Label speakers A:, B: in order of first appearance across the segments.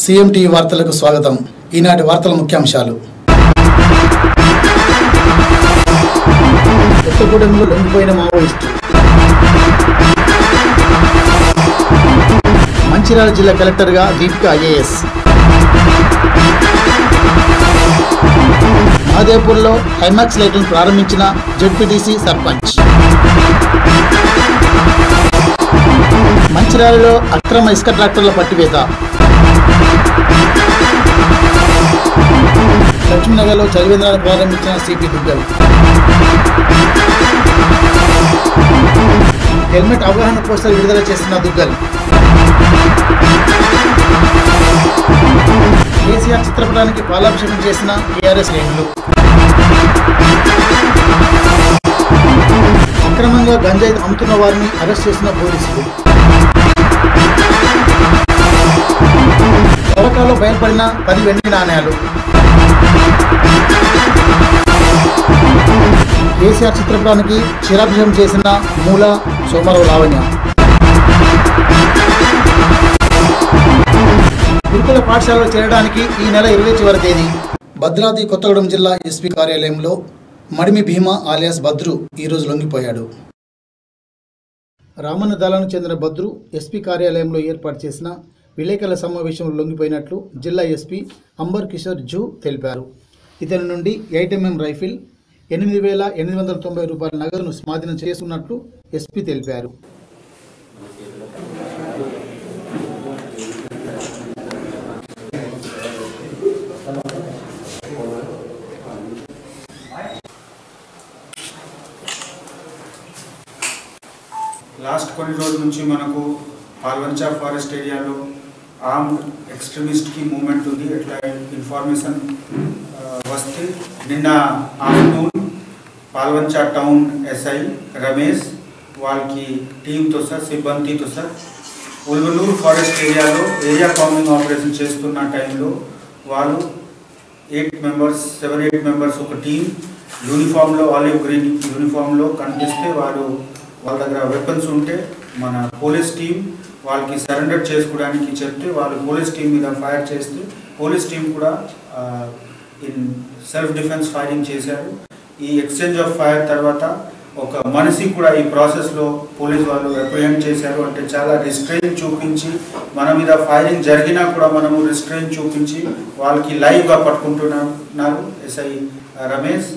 A: CM TV వార్తలకు స్వాగతం ఈనాటి వార్తల ముఖ్యాంశాలు కొత్తగూడెంలో లొంగిపోయిన మావోయిస్టు మంచిర్యాల జిల్లా కలెక్టర్గా దీపిక ఐఏఎస్ మహదేవ్పూర్లో హైమాక్స్ లైట్లను ప్రారంభించిన జెడ్పీటీసీ సర్పంచ్ మంచిర్యాలలో అక్రమ ఇసుక ట్రాక్టర్ల పట్టివేత లక్ష్మీనగర్లో చలివేంద్రాన్ని ప్రారంభించిన సిపి దుగ్గల్ హెల్మెట్ అవగాహన పోస్టర్ విడుదల చేస్తున్న దుగ్గల్ కేసీఆర్ చిత్రపటానికి పాలాభిషేకం చేసిన టీఆర్ఎస్ శ్రేణులు అక్రమంగా గంజాయి అమ్ముతున్న వారిని అరెస్ట్ చేసిన పోలీసులు తవ్వకాల్లో బయలుపడిన పది వెండి నాణేలు కేసీఆర్ చిత్రపటానికి క్షీరాభిషేకం చేసిన మూల సోమరావు లావణ్య గురుకుల పాఠశాలలో చేరడానికి ఈ నెల ఇరవై చివరి తేదీ భద్రాద్రి కొత్తగూడెం జిల్లా ఎస్పీ కార్యాలయంలో మడిమి భీమా ఆలియాస్ భద్రు ఈరోజు లొంగిపోయాడు రామన్న దళానికి చెందిన భద్రు ఎస్పీ కార్యాలయంలో ఏర్పాటు చేసిన విలేకరుల సమావేశంలో లొంగిపోయినట్లు జిల్లా ఎస్పీ అంబర్ కిషోర్ జూ తెలిపారు ఇతని నుండి ఎయిట్ ఎంఎం రైఫిల్ ఎనిమిది వేల ఎనిమిది వందల తొంభై రూపాయల నగదును స్వాధీనం చేసుకున్నట్లు ఎస్పీ తెలిపారు
B: లాస్ట్ కొన్ని రోజుల నుంచి మనకు పాల్వంచా ఫారెస్ట్ ఏరియాలో ఆర్మ్ ఎక్స్ట్రీమిస్ట్కి మూమెంట్ ఉంది ఎట్లా ఇన్ఫర్మేషన్ ఆ, వస్తే నిన్న afternoon Palvancha town SI Ramesh వాళ్ళకి టీంతో సార్ సిబ్బందితో సార్ ఉల్వనూరు ఫారెస్ట్ ఏరియాలో ఏరియా కామింగ్ ఆపరేషన్ చేస్తున్న టైంలో వాళ్ళు eight members seven eight members ఒక టీం యూనిఫామ్లో ఆలివ్ గ్రీన్ యూనిఫామ్లో కనిపిస్తే వారు వాళ్ళ దగ్గర వెపన్స్ ఉంటే మన పోలీస్ టీం వాళ్ళకి సరెండర్ చేసుకోవడానికి చెప్తే వాళ్ళు పోలీస్ టీం మీద ఫైర్ చేస్తే పోలీస్ టీం కూడా ఇన్ సెల్ఫ్ డిఫెన్స్ ఫైరింగ్ చేశారు ఈ ఎక్స్చేంజ్ ఆఫ్ ఫైర్ తర్వాత ఒక మనిషి కూడా ఈ ప్రాసెస్లో పోలీస్ వాళ్ళు రిప్రజెంట్ చేశారు అంటే చాలా రిస్ట్రెయిన్ చూపించి మన మీద ఫైరింగ్ జరిగినా కూడా మనము రిస్ట్రెయిన్ చూపించి వాళ్ళకి లైవ్గా పట్టుకుంటున్నారు ఎస్ఐ రమేష్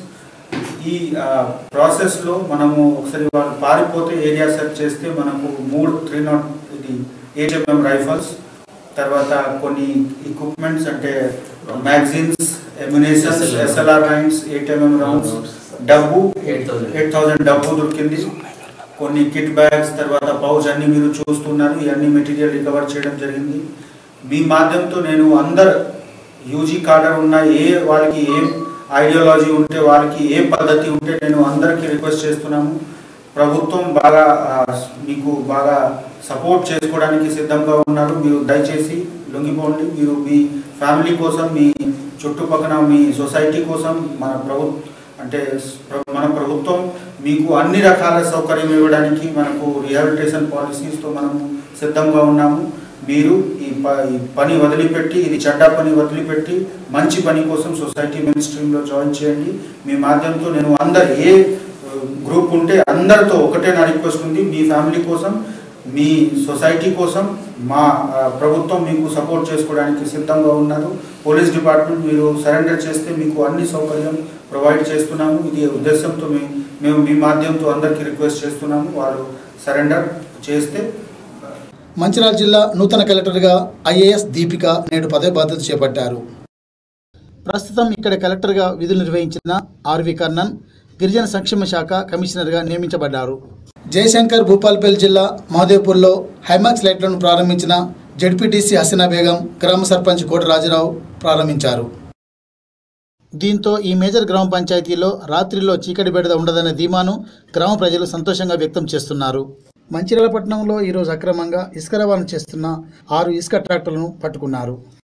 B: ఈ ప్రాసెస్లో మనము ఒకసారి వాళ్ళు పారిపోతే ఏరియా సెర్చ్ చేస్తే మనకు మూడు త్రీ నాట్ ఇది ఎయిట్ ఎంఎం రైఫల్స్ తర్వాత కొన్ని ఎక్విప్మెంట్స్ అంటే మ్యాగజైన్స్ ఎమ్యునేషన్స్ ఎస్ఎల్ఆర్ రైన్స్ ఎయిట్ ఎంఎం రౌండ్స్ డబ్బు ఎయిట్ థౌజండ్ డబ్బు దొరికింది కొన్ని కిట్ బ్యాగ్స్ తర్వాత పౌచ్ అన్ని మీరు చూస్తున్నారు ఇవన్నీ మెటీరియల్ రికవర్ చేయడం జరిగింది మీ మాధ్యమంతో నేను అందరు యూజీ కార్డర్ ఉన్న ఏ వాళ్ళకి ఏం ఐడియాలజీ ఉంటే వాళ్ళకి ఏ పద్ధతి ఉంటే నేను అందరికీ రిక్వెస్ట్ చేస్తున్నాము ప్రభుత్వం బాగా ఆ, మీకు బాగా సపోర్ట్ చేసుకోవడానికి సిద్ధంగా ఉన్నారు మీరు దయచేసి లొంగిపోండి మీరు మీ ఫ్యామిలీ కోసం మీ చుట్టుపక్కల మీ సొసైటీ కోసం మన ప్రభు అంటే ప్ర- మన ప్రభుత్వం మీకు అన్ని రకాల సౌకర్యం ఇవ్వడానికి మనకు రిహాబిలిటేషన్ పాలసీస్తో మనము సిద్ధంగా ఉన్నాము మీరు ఈ ప- ఈ పని వదిలిపెట్టి ఇది చెడ్డ పని వదిలిపెట్టి మంచి పని కోసం సొసైటీ మెయిన్ స్ట్రీమ్లో జాయిన్ చేయండి మీ మాధ్యమంతో నేను అందరు ఏ గ్రూప్ ఉంటే అందరితో ఒకటే నా రిక్వెస్ట్ ఉంది మీ ఫ్యామిలీ కోసం మీ సొసైటీ కోసం మా ఆ, ప్రభుత్వం మీకు సపోర్ట్ చేసుకోవడానికి సిద్ధంగా ఉన్నారు పోలీస్ డిపార్ట్మెంట్ మీరు సరెండర్ చేస్తే మీకు అన్ని సౌకర్యం ప్రొవైడ్ చేస్తున్నాము ఇది ఉద్దేశంతో మే- మేము మీ మాధ్యమంతో అందరికీ రిక్వెస్ట్ చేస్తున్నాము వాళ్ళు సరెండర్ చేస్తే
A: మంచిర్యాల జిల్లా నూతన కలెక్టర్గా ఐఏఎస్ దీపిక నేడు పదవి బాధ్యత చేపట్టారు ప్రస్తుతం ఇక్కడ కలెక్టర్గా విధులు నిర్వహించిన ఆర్వి కర్ణన్ గిరిజన సంక్షేమ శాఖ కమిషనర్గా నియమించబడ్డారు జయశంకర్ భూపాల్పల్లి జిల్లా మహదేవ్పూర్లో హైమాక్స్ లైట్లను ప్రారంభించిన జడ్పీటీసీ హసీనా బేగం గ్రామ సర్పంచ్ కోట రాజారావు ప్రారంభించారు దీంతో ఈ మేజర్ గ్రామ పంచాయతీలో రాత్రిలో చీకటి బెడద ఉండదనే ధీమాను గ్రామ ప్రజలు సంతోషంగా వ్యక్తం చేస్తున్నారు మంచిర్యాల పట్టణంలో ఈరోజు అక్రమంగా ఇసుక రవాణా చేస్తున్న ఆరు ఇసుక ట్రాక్టర్లను పట్టుకున్నారు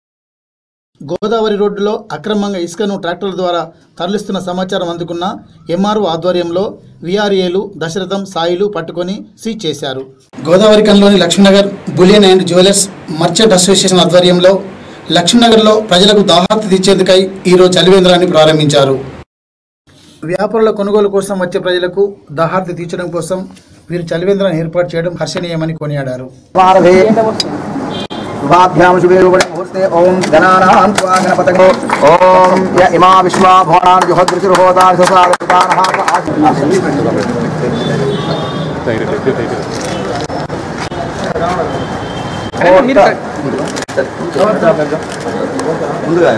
A: గోదావరి రోడ్డులో అక్రమంగా ఇసుకను ట్రాక్టర్ల ద్వారా తరలిస్తున్న సమాచారం అందుకున్న ఎంఆర్ఓ ఆధ్వర్యంలో విఆర్ఏలు దశరథం సాయిలు పట్టుకొని సీజ్ చేశారు గోదావరి కన్లోని Lakshminagar bullion and jewellers merchant association ఆధ్వర్యంలో లక్ష్మీనగర్లో ప్రజలకు దాహార్తి తీర్చేందుకై ఈరోజు చలివేంద్రాన్ని ప్రారంభించారు వ్యాపారుల కొనుగోలు కోసం వచ్చే ప్రజలకు దాహార్తి తీర్చడం కోసం వీరు చలివేంద్రాన్ని ఏర్పాటు చేయడం హర్షణీయమని కొనియాడారు
C: భారతే శుభాభ్యాం శుభే రూపణే ముహూర్తే ఓం గణానాం త్వా గణపతగో ఓం య ఇమా విశ్వా భవనాన్ జుహద్రుతిర్హోతాన్ ససారతానః ముందుగా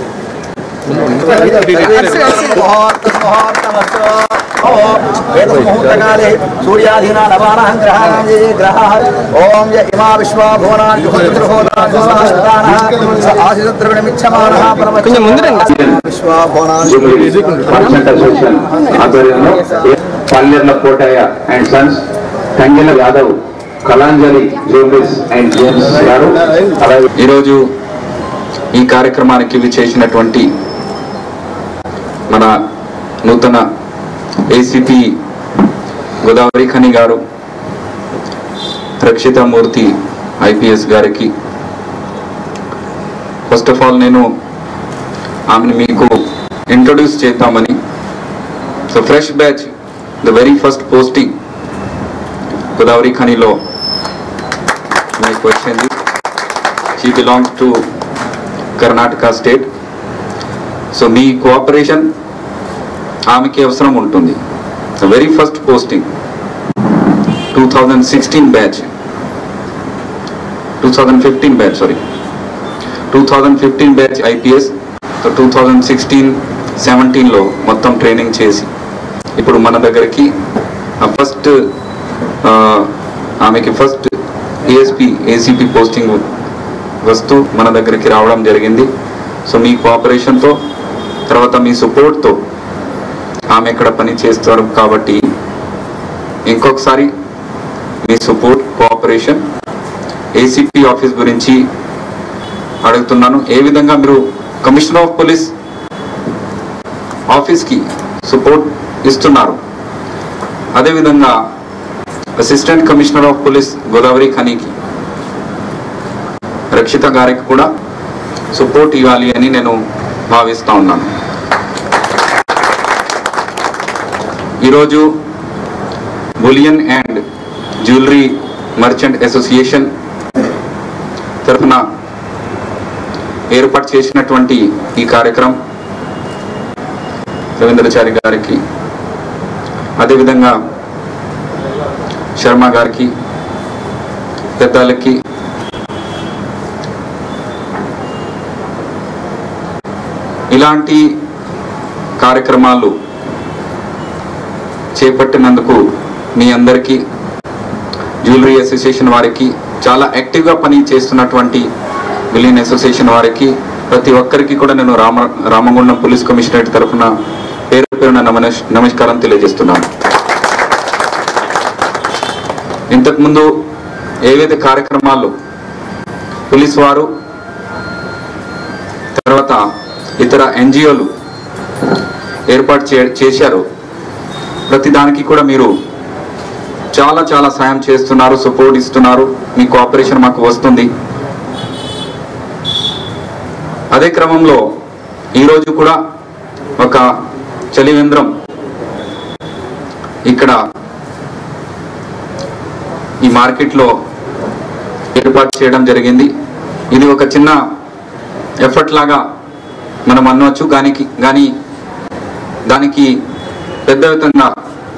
C: వేదముహూర్తకాలే సూర్యాధీనా నవానాం గ్రహాణం ఏ గ్రహాः ఓం య ఇమా విశ్వా భువనాన్ జుహద్రుతిర్హోతాన్ ససారతానః ఆశిద్రవిణమిచ్చమానః కొంచెం ముందు విశ్వా భువనాన్
D: మర్చెంట్ అసోసియేషన్ ఆధ్వర్యంలో Pallerla Kotaiah and sons Tangila Yadav Kalanjali jewelleries and gems గారు అలాగే
E: ఈరోజు ఈ కార్యక్రమానికి విచేసినటువంటి మన నూతన ఏసీపీ గోదావరి ఖని గారు రక్షితామూర్తి ఐపీఎస్ గారికి ఫస్ట్ ఆఫ్ ఆల్ నేను ఆమెను మీకు ఇంట్రొడ్యూస్ చేద్దామని so fresh batch the very first posting Godavari ఖనిలో మీకు వచ్చింది she belongs to Karnataka state so మీ కోఆపరేషన్ ఆమెకి అవసరం ఉంటుంది very first posting two thousand sixteen batch two thousand fifteen batch sorry two thousand fifteen batch IPS two thousand sixteen సెవెంటీన్లో మొత్తం training చేసి ఇప్పుడు మన దగ్గరికి ఫస్ట్ ఆమెకి ఫస్ట్ ఏఎస్పి ఏసీపీ పోస్టింగ్ వస్తూ మన దగ్గరికి రావడం జరిగింది సో మీ కోఆపరేషన్తో తర్వాత మీ సపోర్ట్తో ఆమె ఇక్కడ పని చేస్తారు కాబట్టి ఇంకొకసారి మీ సపోర్ట్ కోఆపరేషన్ ఏసీపీ ఆఫీస్ గురించి అడుగుతున్నాను ఏ విధంగా మీరు కమిషనర్ ఆఫ్ పోలీస్ ఆఫీస్కి సపోర్ట్ ఇస్తున్నారు అదేవిధంగా assistant commissioner of police Godavari ఖనీకి రక్షిత గారికి కూడా సపోర్ట్ ఇవ్వాలి అని నేను భావిస్తా ఉన్నాను ఈరోజు bullion and jewellery merchant association తరఫున ఏర్పాటు చేసినటువంటి ఈ కార్యక్రమం రవీంద్రచారి గారికి అదేవిధంగా శర్మ గారికి పెద్దలకి ఇలాంటి కార్యక్రమాలు చేపట్టినందుకు మీ అందరికీ జ్యువెలరీ అసోసియేషన్ వారికి చాలా యాక్టివ్గా పని చేస్తున్నటువంటి విలీన్ అసోసియేషన్ వారికి ప్రతి ఒక్కరికి కూడా నేను రామ రామగుండం పోలీస్ కమిషనరేట్ తరఫున పేరు పేరున నమన- నమస్కారం తెలియజేస్తున్నాను ఇంతకుముందు ఏవైతే కార్యక్రమాలు పోలీస్ వారు తర్వాత ఇతర ఎన్జిఓలు ఏర్పాటు చే చేశారు ప్రతి దానికి కూడా మీరు చాలా చాలా సాయం చేస్తున్నారు సపోర్ట్ ఇస్తున్నారు మీ కోఆపరేషన్ మాకు వస్తుంది అదే క్రమంలో ఈరోజు కూడా ఒక చలివేంద్రం ఇక్కడ ఈ మార్కెట్లో ఏర్పాటు చేయడం జరిగింది ఇది ఒక చిన్న ఎఫర్ట్ లాగా మనం అనవచ్చు కానీ కానీ దానికి పెద్ద విధంగా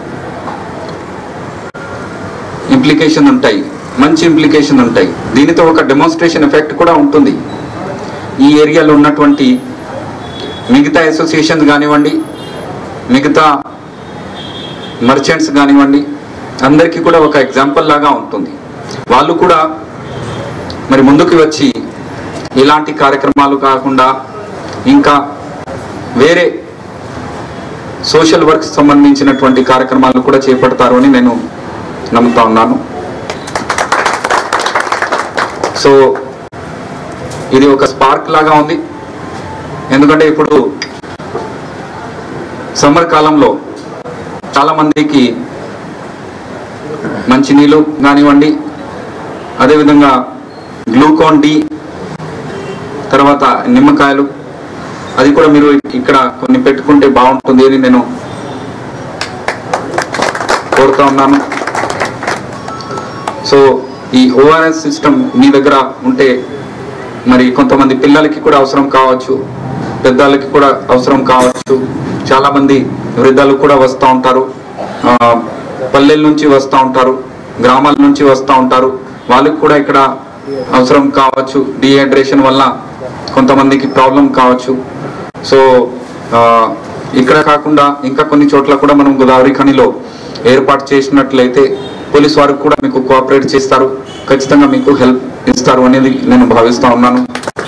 E: ఇంప్లికేషన్ ఉంటాయి మంచి ఇంప్లికేషన్ ఉంటాయి దీనితో ఒక డెమోన్స్ట్రేషన్ ఎఫెక్ట్ కూడా ఉంటుంది ఈ ఏరియాలో ఉన్నటువంటి మిగతా అసోసియేషన్స్ కానివ్వండి మిగతా మర్చెంట్స్ కానివ్వండి అందరికీ కూడా ఒక ఎగ్జాంపుల్ లాగా ఉంటుంది వాళ్ళు కూడా మరి ముందుకు వచ్చి ఇలాంటి కార్యక్రమాలు కాకుండా ఇంకా వేరే సోషల్ వర్క్ సంబంధించినటువంటి కార్యక్రమాలు కూడా చేపడతారు అని నేను నమ్ముతా ఉన్నాను సో ఇది ఒక స్పార్క్ లాగా ఉంది ఎందుకంటే ఇప్పుడు సమ్మర్ కాలంలో చాలా మందికి మంచినీళ్ళు కానివ్వండి అదేవిధంగా గ్లూకాన్ డి తర్వాత తర్వాత నిమ్మకాయలు అది కూడా మీరు ఇక్కడ కొన్ని పెట్టుకుంటే బాగుంటుంది అని నేను కోరుతా ఉన్నాను సో ఈ ఓఆర్ఎస్ సిస్టమ్ మీ దగ్గర ఉంటే మరి కొంతమంది పిల్లలకి కూడా అవసరం కావచ్చు పెద్దలకి కూడా అవసరం కావచ్చు చాలా మంది వృద్ధులు కూడా వస్తూ ఉంటారు ఆ, పల్లెల నుంచి వస్తూ ఉంటారు గ్రామాల నుంచి వస్తూ ఉంటారు వాళ్ళకి కూడా ఇక్కడ అవసరం కావచ్చు డిహైడ్రేషన్ వల్ల కొంతమందికి ప్రాబ్లం కావచ్చు సో ఆ, ఇక్కడ కాకుండా ఇంకా కొన్ని చోట్ల కూడా మనం గోదావరి ఖనిలో ఏర్పాటు చేసినట్లయితే పోలీస్ వారు కూడా మీకు కోఆపరేట్ చేస్తారు ఖచ్చితంగా మీకు హెల్ప్ ఇస్తారు అనేది నేను భావిస్తా ఉన్నాను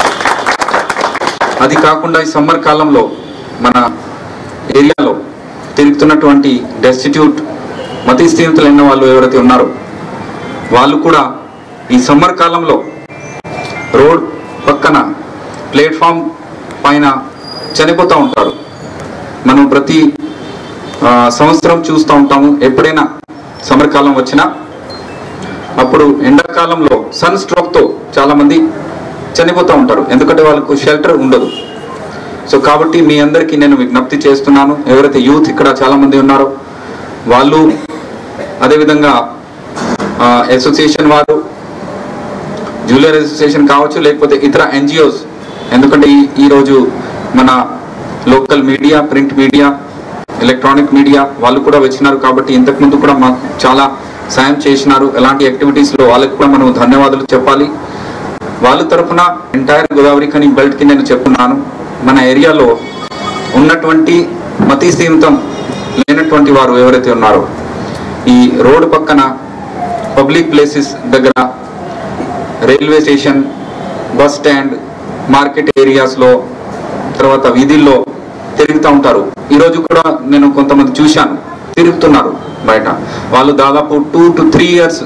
E: అది కాకుండా ఈ సమ్మర్ కాలంలో మన ఏరియాలో తిరుగుతున్నటువంటి డెస్టిట్యూట్ మతి స్థితులైన వాళ్ళు ఎవరైతే ఉన్నారో వాళ్ళు కూడా ఈ సమ్మర్ కాలంలో రోడ్ పక్కన ప్లాట్ఫామ్ పైన చనిపోతూ ఉంటారు మనం ప్రతి ఆ, సంవత్సరం చూస్తూ ఉంటాము ఎప్పుడైనా సమ్మర్ కాలం వచ్చినా అప్పుడు ఎండాకాలంలో సన్ స్ట్రోక్తో చాలా మంది చనిపోతూ ఉంటారు ఎందుకంటే వాళ్ళకు షెల్టర్ ఉండదు సో కాబట్టి మీ అందరికీ నేను విజ్ఞప్తి చేస్తున్నాను ఎవరైతే యూత్ ఇక్కడ చాలా మంది ఉన్నారో వాళ్ళు అదేవిధంగా అసోసియేషన్ వారు జూనియర్ అసోసియేషన్ కావచ్చు లేకపోతే ఇతర ఎన్జిఓస్ ఎందుకంటే ఈ ఈరోజు మన local media print media electronic media వాళ్ళు కూడా వచ్చినారు కాబట్టి ఇంతకుముందు కూడా మాకు చాలా సాయం చేసినారు ఎలాంటి యాక్టివిటీస్లో వాళ్ళకి కూడా మనం ధన్యవాదాలు చెప్పాలి వాళ్ళ తరఫున ఎంటైర్ గోదావరి ఖని బెల్ట్కి నేను చెప్తున్నాను మన ఏరియాలో ఉన్నటువంటి మతి సీమితం లేనటువంటి వారు ఎవరైతే ఉన్నారో ఈ రోడ్డు పక్కన పబ్లిక్ ప్లేసెస్ దగ్గర railway station bus stand market ఏరియాస్లో తర్వాత వీధుల్లో తిరుగుతూ ఉంటారు ఈరోజు కూడా నేను కొంతమంది చూశాను తిరుగుతున్నారు బయట వాళ్ళు దాదాపు టూ టు త్రీ ఇయర్స్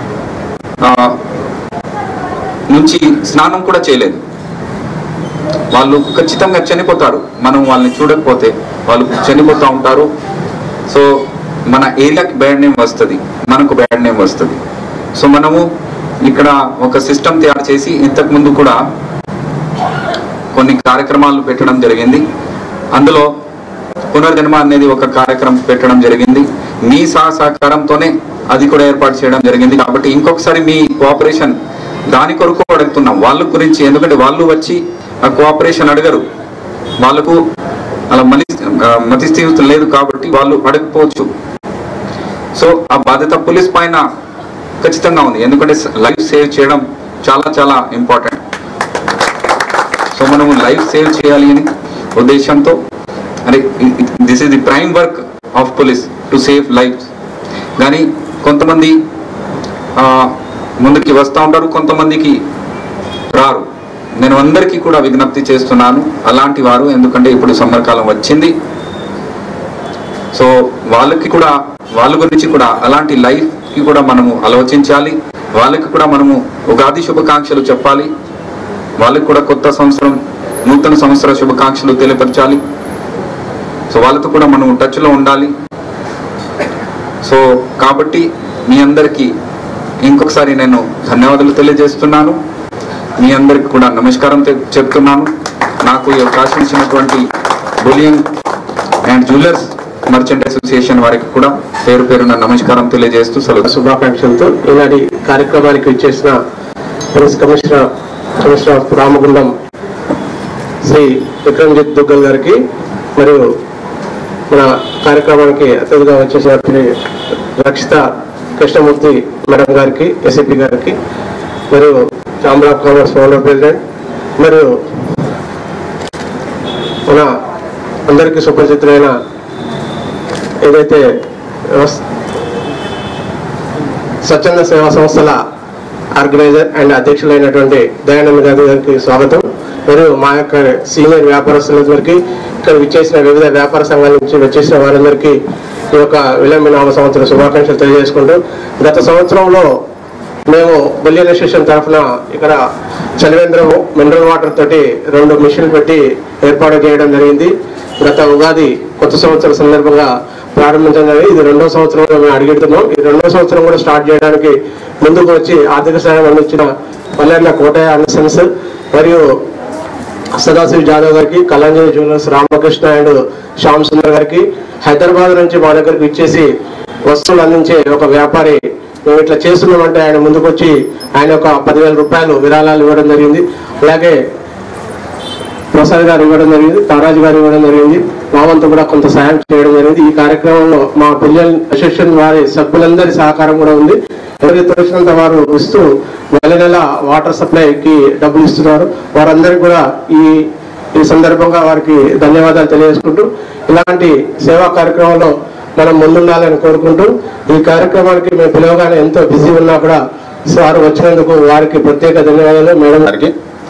E: నుంచి స్నానం కూడా చేయలేదు వాళ్ళు ఖచ్చితంగా చనిపోతారు మనం వాళ్ళని చూడకపోతే వాళ్ళు చనిపోతూ ఉంటారు సో మన ఏరియాకి బ్యాడ్ నేమ్ వస్తుంది మనకు బ్యాడ్ నేమ్ వస్తుంది సో మనము ఇక్కడ ఒక సిస్టమ్ తయారు చేసి ఇంతకు ముందు కూడా కొన్ని కార్యక్రమాలు పెట్టడం జరిగింది అందులో పునర్జన్మ అనేది ఒక కార్యక్రమం పెట్టడం జరిగింది మీ సహ సహకారంతోనే అది కూడా ఏర్పాటు చేయడం జరిగింది కాబట్టి ఇంకొకసారి మీ కోఆపరేషన్ దాని కొరకు అడుగుతున్నాం వాళ్ళ గురించి ఎందుకంటే వాళ్ళు వచ్చి ఆ కోఆపరేషన్ అడగరు వాళ్ళకు అలా మని ఆ, మతి స్థితి లేదు కాబట్టి వాళ్ళు అడగకపోవచ్చు సో ఆ బాధ్యత పోలీస్ పైన ఖచ్చితంగా ఉంది ఎందుకంటే లైఫ్ సేవ్ చేయడం చాలా చాలా ఇంపార్టెంట్ సో మనము లైఫ్ సేవ్ చేయాలి అని ఉద్దేశంతో అరే this is the prime work of police to save life కానీ కొంతమంది ఆ, ముందుకి వస్తూ ఉంటారు కొంతమందికి రారు నేను అందరికీ కూడా విజ్ఞప్తి చేస్తున్నాను అలాంటి వారు ఎందుకంటే ఇప్పుడు సమ్మర్ కాలం వచ్చింది సో వాళ్ళకి కూడా వాళ్ళ గురించి కూడా అలాంటి లైఫ్కి కూడా మనము ఆలోచించాలి వాళ్ళకి కూడా మనము ఉగాది శుభాకాంక్షలు చెప్పాలి వాళ్ళకి కూడా కొత్త సంవత్సరం నూతన సంవత్సర శుభాకాంక్షలు తెలియపరచాలి సో వాళ్ళతో కూడా మనం టచ్లో ఉండాలి సో కాబట్టి మీ అందరికీ ఇంకొకసారి నేను ధన్యవాదాలు తెలియజేస్తున్నాను మీ అందరికి కూడా నమస్కారం తె- చెప్తున్నాను నాకు ఈ అవకాశం ఇచ్చినటువంటి bullion and jewellers merchant association వారికి కూడా పేరు పేరున నమస్కారం తెలియజేస్తూ సెలవు
F: శుభాకాంక్షలతో ఈనాటి కార్యక్రమానికి వచ్చేసిన police commissioner commissioner of Ramagundam Shri Vikramjit Duggal గారికి మరియు మన కార్యక్రమానికి అతిథిగా వచ్చేసిన శ్రీ రక్షిత కృష్ణమూర్తి మేడం గారికి ఎస్ఐపి గారికి మరియు chamber of commerce founder president మరియు మన అందరికీ సుపరిచితులైన ఏదైతే వ్యవస్థ స్వచ్ఛంద సేవా సంస్థల ఆర్గనైజర్ అండ్ అధ్యక్షులైనటువంటి దయానంద గాంధీ గారికి స్వాగతం మరియు మా యొక్క సీనియర్ వ్యాపారస్తులందరికీ ఇక్కడ విచ్చేసిన వివిధ వ్యాపార సంఘాల నుంచి వచ్చేసిన వారందరికీ ఈ యొక్క విలంబినామ సంవత్సర శుభాకాంక్షలు తెలియజేసుకుంటూ గత సంవత్సరంలో మేము బుల్లియన్ అసోసియేషన్ తరఫున ఇక్కడ చలివేంద్రము మినరల్ వాటర్ తోటి రెండు మిషన్లు పెట్టి ఏర్పాటు చేయడం జరిగింది గత ఉగాది కొత్త సంవత్సర సందర్భంగా ప్రారంభించడం జరిగింది ఇది రెండో సంవత్సరంలో మేము అడిగిడుతున్నాం ఈ రెండో సంవత్సరం కూడా స్టార్ట్ చేయడానికి ముందుకు వచ్చి ఆర్థిక సహాయం అందించిన పల్లెర్ల కోటయ్య అన్న సెన్స్ మరియు సదాశివ్ జాదవ్ గారికి కళాంజలి జూనియర్స్ రామకృష్ణ అండ్ శ్యామ్ సుందర్ గారికి హైదరాబాద్ నుంచి మా దగ్గరికి ఇచ్చేసి వస్తువులు అందించే ఒక వ్యాపారి మేము ఇట్లా చేస్తున్నామంటే ఆయన ముందుకొచ్చి ఆయన ఒక పదివేల రూపాయలు విరాళాలు ఇవ్వడం జరిగింది అలాగే ప్రసాద్ గారు ఇవ్వడం జరిగింది తారాజు గారు ఇవ్వడం జరిగింది మా వంతు కూడా కొంత సాయం చేయడం జరిగింది ఈ కార్యక్రమంలో మా పిల్లల అసోసియేషన్ వారి సభ్యులందరి సహకారం కూడా ఉంది ఎవరికి తోచినంత వారు ఇస్తూ నెల నెల వాటర్ సప్లైకి డబ్బులు ఇస్తున్నారు వారందరికీ కూడా ఈ ఈ సందర్భంగా వారికి ధన్యవాదాలు తెలియజేసుకుంటూ ఇలాంటి సేవా కార్యక్రమంలో మనం ముందుండాలని కోరుకుంటూ ఈ కార్యక్రమానికి మేము పిలవగానే ఎంతో బిజీ ఉన్నా కూడా సార్ వచ్చినందుకు వారికి ప్రత్యేక ధన్యవాదాలు మేడం
E: గారికి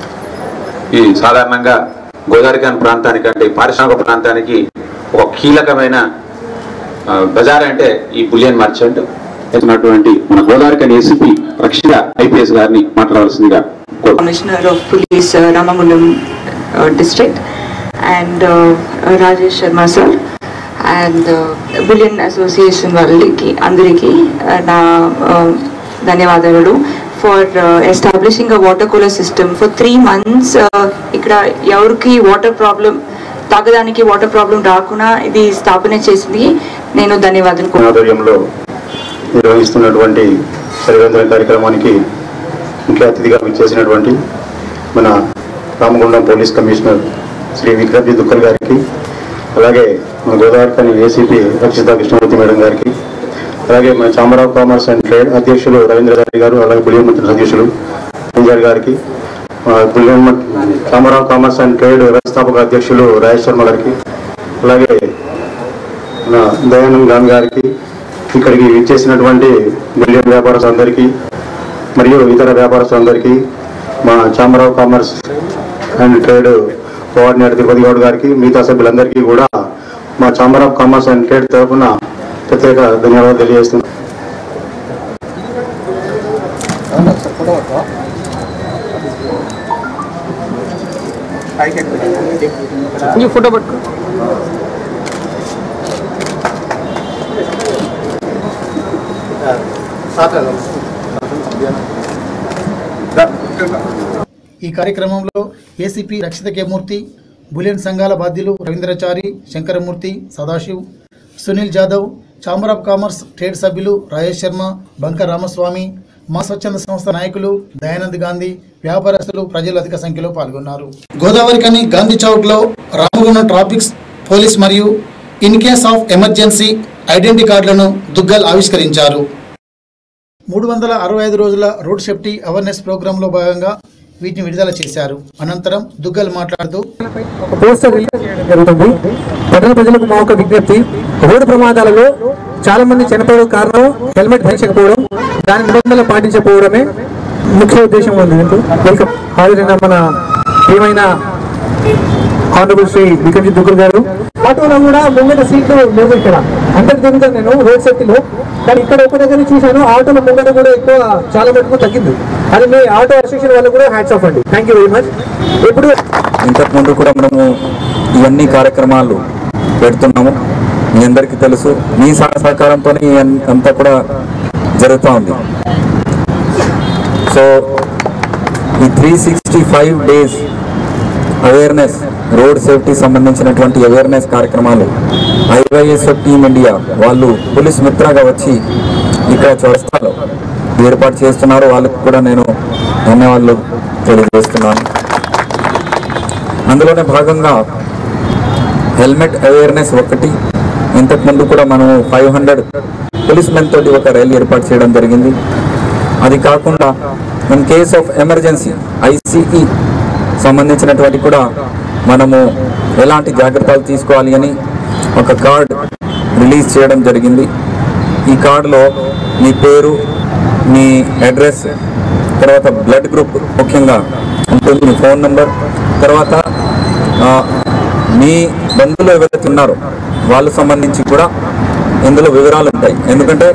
E: ఈ సాధారణంగా గోదావరిఖాన్ ప్రాంతానికి అంటే పారిశ్రామిక ప్రాంతానికి ఒక కీలకమైన ఆ, బజార్ అంటే ఈ బులియన్ మర్చెంట్ ఉన్నటువంటి మన గోదావరిఖాన్ ఏసీపీ రక్షిత ఐపీఎస్ గారిని మాట్లాడవలసిందిగా కోరు
G: Commissioner of Police uh, Ramagundam uh, District and uh, uh, Rajesh Sharma sir and uh, Billion Association వాళ్ళకి అందరికీ uh, నా uh, ధన్యవాదాలు for establishing a water cooler system for three months ఇక్కడ ఎవరికి వాటర్ ప్రాబ్లం తాగడానికి వాటర్ ప్రాబ్లం రాకుండా ఇది స్థాపన చేసింది నేను ధన్యవాదాలు కో-
H: ఆధ్వర్యంలో నిర్వహిస్తున్నటువంటి సర్వేంద్ర కార్యక్రమానికి ముఖ్య అతిథిగా విచ్చేసినటువంటి మన రామగుండం పోలీస్ కమిషనర్ శ్రీ విక్రమ్ దుక్కల్ గారికి అలాగే మన గోదావరిఖని ఏసీపీ రక్షిత కృష్ణమూర్తి మేడం గారికి అలాగే మన చామరావు కామర్స్ అండ్ ట్రేడ్ అధ్యక్షులు రవీంద్ర గారి గారు అలాగే బులియన్ మంత్రి అధ్యక్షులు అంజార్ గారికి ఆ, బులియన్ మం- చామరావు కామర్స్ అండ్ ట్రేడ్ వ్యవస్థాపక అధ్యక్షులు రాజేష్ శర్మ గారికి అలాగే మన దయానంద్ గాంధీ గారికి ఇక్కడికి ఇచ్చేసినటువంటి బిలియన్ వ్యాపారస్తులందరికీ మరియు ఇతర వ్యాపారస్తులందరికీ మా చామరావు commerce and trade coordinator Tirupati Goud గారికి మిగతా సభ్యులందరికీ కూడా మా chamber of commerce and trade తరఫున ప్రత్యేక ధన్యవాదాలు తెలియజేస్తున్నాం
I: ఫోటో పట్టుకో
A: ఈ కార్యక్రమంలో ఏసీపీ రక్షిత కేమూర్తి బులియన్ సంఘాల బాధ్యులు Ravindrachari Shankaramurthy Sadashiv Sunil Jadhav chamber of commerce trade సభ్యులు రాజేష్ శర్మ బంక రామస్వామి మా స్వచ్ఛంద సంస్థ నాయకులు దయానంద్ గాంధీ వ్యాపారస్తులు ప్రజలు అధిక సంఖ్యలో పాల్గొన్నారు గోదావరి కని గాంధీ చౌక్ లో రామగుండం ట్రాఫిక్స్ పోలీస్ మరియు in case of emergency identity కార్డులను దుగ్గల్ ఆవిష్కరించారు మూడు వందల అరవై ఐదు రోజుల రోడ్ సేఫ్టీ అవేర్నెస్ ప్రోగ్రాంలో భాగంగా వీటిని విడుదల చేశారు అనంతరం దుగ్గల్ మాట్లాడుతూ
I: ఒక పోస్టర్ రిలీజ్ చేయడం జరుగుతుంది పట్టణ ప్రజలకు మా ఒక విజ్ఞప్తి రోడ్డు ప్రమాదాలలో చాలా మంది చనిపోవడం కారణం హెల్మెట్ ధరించకపోవడం దాని నిబంధనలు పాటించకపోవడమే ముఖ్య ఉద్దేశం ఉంది దీంట్లో వెల్కమ్ హాజరైన మన ప్రియమైన ఆనరబుల్ శ్రీ విక్రమ్జిత్ దుగ్గల్ గారు ఆటోలో కూడా ముంగట సీట్లు లేవు ఇక్కడ అంటే తిరుగుతాను నేను రోడ్ సేఫ్టీలో కానీ ఇక్కడ ఒక దగ్గర చూశాను ఆటోల ముంగట కూడా ఎక్కువ చాలా మటుకు తగ్గింది అది మీ ఆటో అసోసియేషన్ వాళ్ళకు కూడా హ్యాట్స్ ఆఫ్ అండి థ్యాంక్ యూ వెరీ మచ్ ఇప్పుడు
E: ఇంతకుముందు కూడా మనము ఇవన్నీ కార్యక్రమాలు పెడుతున్నాము మీ అందరికీ తెలుసు మీ సహ- సహకారంతో అంతా కూడా జరుగుతూ ఉంది సో ఈ three sixty five days awareness road safety సంబంధించినటువంటి అవేర్నెస్ కార్యక్రమాలు ఐవైఎస్ టీమ్ ఇండియా వాళ్ళు పోలీస్ మిత్రగా వచ్చి ఇక్కడ చౌరస్తాలో ఏర్పాటు చేస్తున్నారు వాళ్ళకు కూడా నేను ధన్యవాదాలు తెలియజేస్తున్నాను అందులోనే భాగంగా హెల్మెట్ అవేర్నెస్ ఒకటి ఇంతకుముందు కూడా మనం ఫైవ్ హండ్రెడ్ పోలీస్ మెన్ తోటి ఒక రైలు ఏర్పాటు చేయడం జరిగింది అది కాకుండా in case of emergency ICE సంబంధించినటువంటి కూడా మనము ఎలాంటి జాగ్రత్తలు తీసుకోవాలి అని ఒక కార్డ్ రిలీజ్ చేయడం జరిగింది ఈ కార్డులో మీ పేరు మీ అడ్రస్ తర్వాత బ్లడ్ గ్రూప్ ముఖ్యంగా ఉంటుంది మీ ఫోన్ నెంబర్ తర్వాత ఆ, మీ బంధువులు ఎవరైతే ఉన్నారో వాళ్ళ సంబంధించి కూడా ఇందులో వివరాలు ఉంటాయి ఎందుకంటే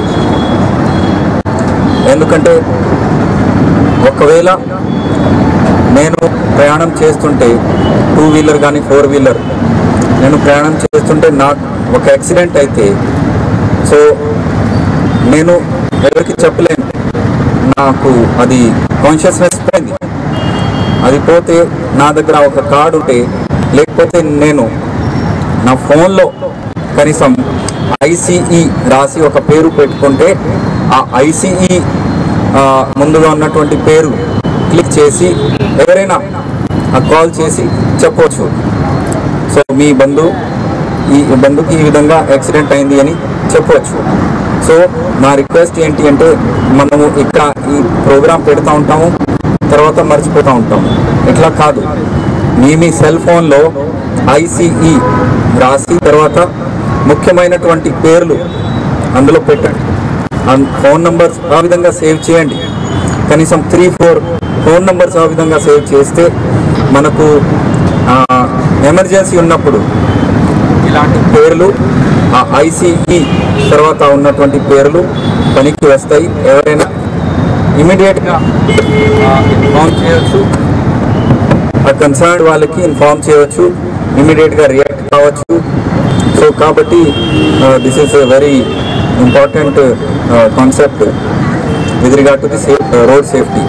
E: ఎందుకంటే ఒకవేళ నేను ప్రయాణం చేస్తుంటే టూ వీలర్ కానీ ఫోర్ వీలర్ నేను ప్రయాణం చేస్తుంటే నాకు ఒక యాక్సిడెంట్ అయితే సో నేను ఎవరికి చెప్పలేను నాకు అది కాన్షియస్నెస్ పోయింది అది అది పోతే నా దగ్గర ఒక కార్డు ఉంటే లేకపోతే నేను నా ఫోన్లో కనీసం ఐసిఈ రాసి ఒక పేరు పెట్టుకుంటే ఆ ఐసిఈ ముందుగా ఉన్నటువంటి పేరు క్లిక్ చేసి ఎవరైనా ఆ కాల్ చేసి చెప్పవచ్చు సో మీ బంధు ఈ బంధుకి ఈ విధంగా యాక్సిడెంట్ అయింది అని చెప్పవచ్చు సో నా రిక్వెస్ట్ ఏంటి అంటే మనము ఇక్కడ ఈ ప్రోగ్రాం పెడతా ఉంటాము తర్వాత మర్చిపోతూ ఉంటాము ఇట్లా కాదు మీ మీ సెల్ ఫోన్లో ఐసిఈ రాసి తర్వాత ముఖ్యమైనటువంటి పేర్లు అందులో పెట్టండి అన్- ఫోన్ నంబర్స్ ఆ విధంగా సేవ్ చేయండి కనీసం త్రీ ఫోర్ ఫోన్ నంబర్స్ ఆ విధంగా సేవ్ చేస్తే మనకు ఆ, ఎమర్జెన్సీ ఉన్నప్పుడు ఇలాంటి పేర్లు ఆ ఐసిఈ తర్వాత ఉన్నటువంటి పేర్లు పనికి వస్తాయి ఎవరైనా ఇమీడియట్గా ఇన్ఫార్మ్ చేయొచ్చు ఆ కన్సర్న్ వాళ్ళకి ఇన్ఫార్మ్ చేయవచ్చు ఇమీడియట్గా రియాక్ట్ కావచ్చు సో కాబట్టి this is a very important concept with regard to the safe road safety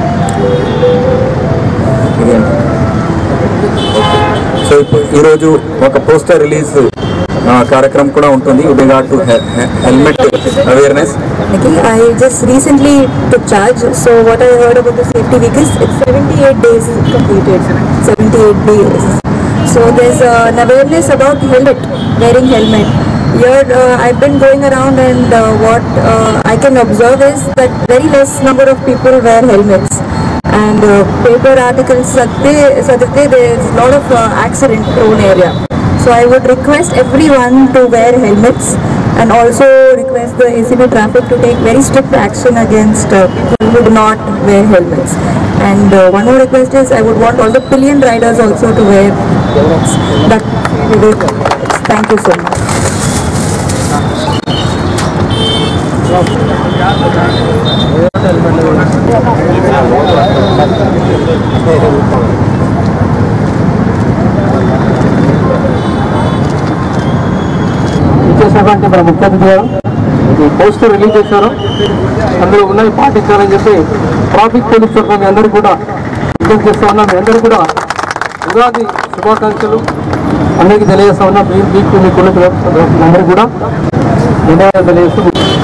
E: so ఇప్పుడు ఈరోజు ఒక పోస్టర్ రిలీజ్ కార్యక్రమం కూడా ఉంటుంది with regard to helmet awareness
J: Okay, I just recently took charge. So what I heard about the safety week is it's 78 days completed. 78 days. So there's uh, an awareness about helmet, wearing helmet. Here uh, I've been going around and uh, what uh, I can observe is that very less number of people wear helmets. And uh, paper articles, Satya, Satya, there's a lot of uh, accident prone area. So I would request everyone to wear helmets and also request the ACB traffic to take very strict action against uh, people who do not wear helmets. And uh, one more request is I would want all the pillion riders also to wear helmets. That we will. Thank you so much.
I: ఇచ్చేసినటువంటి మన ముఖ్య అతిథి గారు ఈ poster release చేశారు అందులో ఉన్నది పాటించాలని చెప్పి ట్రాఫిక్ పోలీస్ తరఫున మీ అందరికీ కూడా విజ్ఞప్తి చేస్తా ఉన్నాం మీ అందరికీ కూడా ఉగాది శుభాకాంక్షలు అందరికీ తెలియజేస్తా ఉన్నాం మీ మీకు మీ కుటుంబ అందరికీ కూడా ధన్యవాదాలు తెలియజేస్తూ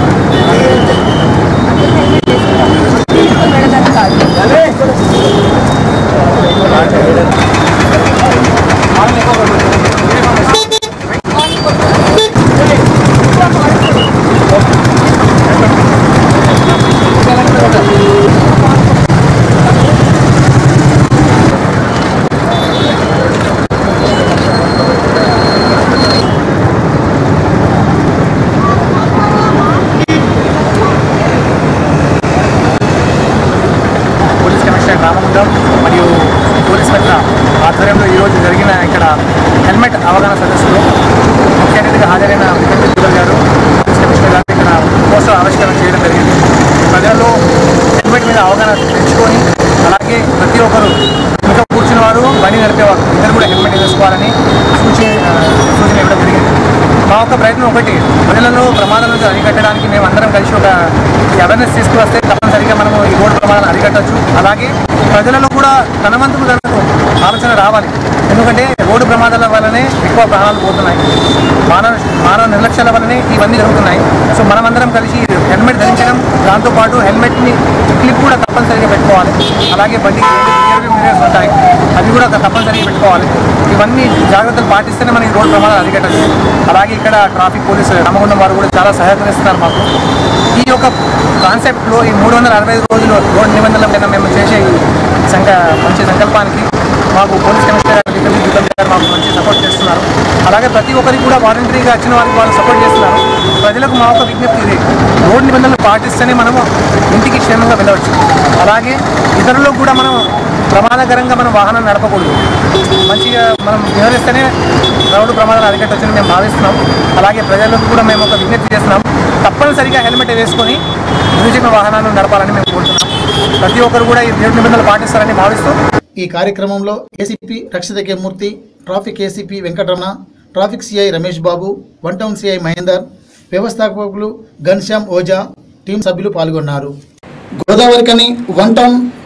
K: పోలీస్ కమిషనర్ రామగుండం మరియు పోలీస్ మిత్ర ఆధ్వర్యంలో ఈరోజు జరిగిన ఇక్కడ హెల్మెట్ అవగాహన సదస్సులో ముఖ్య అతిథిగా హాజరైన విజయ్ జుగల్ గారు పోలీస్ కమిషనర్ గారు ఇక్కడ పోస్టర్ ఆవిష్కరణ చేయడం జరిగింది ప్రజల్లో హెల్మెట్ మీద అవగాహన తెచ్చుకొని అలాగే ప్రతి ఒక్కరు ఇంకా కూర్చున్న వారు బండి నడిపేవారు ఇద్దరు కూడా హెల్మెట్ వేసుకోవాలని సూచన సూచన ఇవ్వడం జరిగింది మా యొక్క ప్రయత్నం ఒకటి ప్రజలలో ప్రమాదాల నుంచి అరికట్టడానికి మేము అందరం కలిసి ఒక అవేర్నెస్ తీసుకువస్తే తప్పనిసరిగా మనము ఈ రోడ్డు ప్రమాదాలను అరికట్టచ్చు అలాగే ప్రజలలో కూడా ధనవంతులు ధరకు ఆలోచన రావాలి ఎందుకంటే రోడ్డు ప్రమాదాల వల్లనే ఎక్కువ ప్రాణాలు పోతున్నాయి మానవ మానవ నిర్లక్ష్యాల వల్లనే ఇవన్నీ జరుగుతున్నాయి సో మనమందరం కలిసి హెల్మెట్ ధరించడం దాంతోపాటు హెల్మెట్ని క్లిప్ కూడా తప్పనిసరిగా పెట్టుకోవాలి అలాగే బండికి రియర్ మిరర్స్ ఉంటాయి అవి కూడా తప్పనిసరిగా పెట్టుకోవాలి ఇవన్నీ జాగ్రత్తలు పాటిస్తేనే మనం ఈ రోడ్డు ప్రమాదాలు అరికట్టచ్చు అలాగే ఇక్కడ ట్రాఫిక్ పోలీసు రామగుండం వారు కూడా చాలా సహకరిస్తున్నారు మాకు ఈ యొక్క కాన్సెప్ట్లో ఈ మూడు వందల అరవై ఐదు రోజులు రోడ్డు నిబంధనల పైన మేము చేసే ఈ సంక మంచి సంకల్పానికి మాకు పోలీస్ కమిషనర్ గారు విక్రమ్ విక్రమ్ గారు మాకు మంచి సపోర్ట్ చేస్తున్నారు అలాగే ప్రతి ఒక్కరికి కూడా వాలంటరీగా వచ్చిన వారికి వాళ్ళు సపోర్ట్ చేస్తున్నారు ప్రజలకు మా యొక్క విజ్ఞప్తి ఇది రోడ్డు నిబంధనలు పాటిస్తేనే మనము ఇంటికి క్షేమంగా వెళ్ళవచ్చు అలాగే ఇతరులకు కూడా మనం ప్రమాదకరంగా మనం వాహనం నడపకూడదు మంచిగా మనం వివరిస్తేనే రోడ్డు ప్రమాదాలు అరికట్టొచ్చని మేము భావిస్తున్నాం అలాగే ప్రజలకు కూడా మేము ఒక విజ్ఞప్తి చేస్తున్నాం తప్పనిసరిగా హెల్మెట్ వేసుకొని ద్విచక్ర వాహనాలను నడపాలని మేము కోరుతున్నాం ప్రతి ఒక్కరు కూడా ఈ రోడ్డు నిబంధనలు పాటిస్తారని భావిస్తూ
A: ఈ కార్యక్రమంలో ACP Rakshita K Murthy traffic ACP Venkataramana traffic CI Ramesh Babu one town CI Mahender వ్యవస్థాపకులు ఘన్శ్యామ్ ఓజా టీం సభ్యులు పాల్గొన్నారు గోదావరికని వన్ టౌన్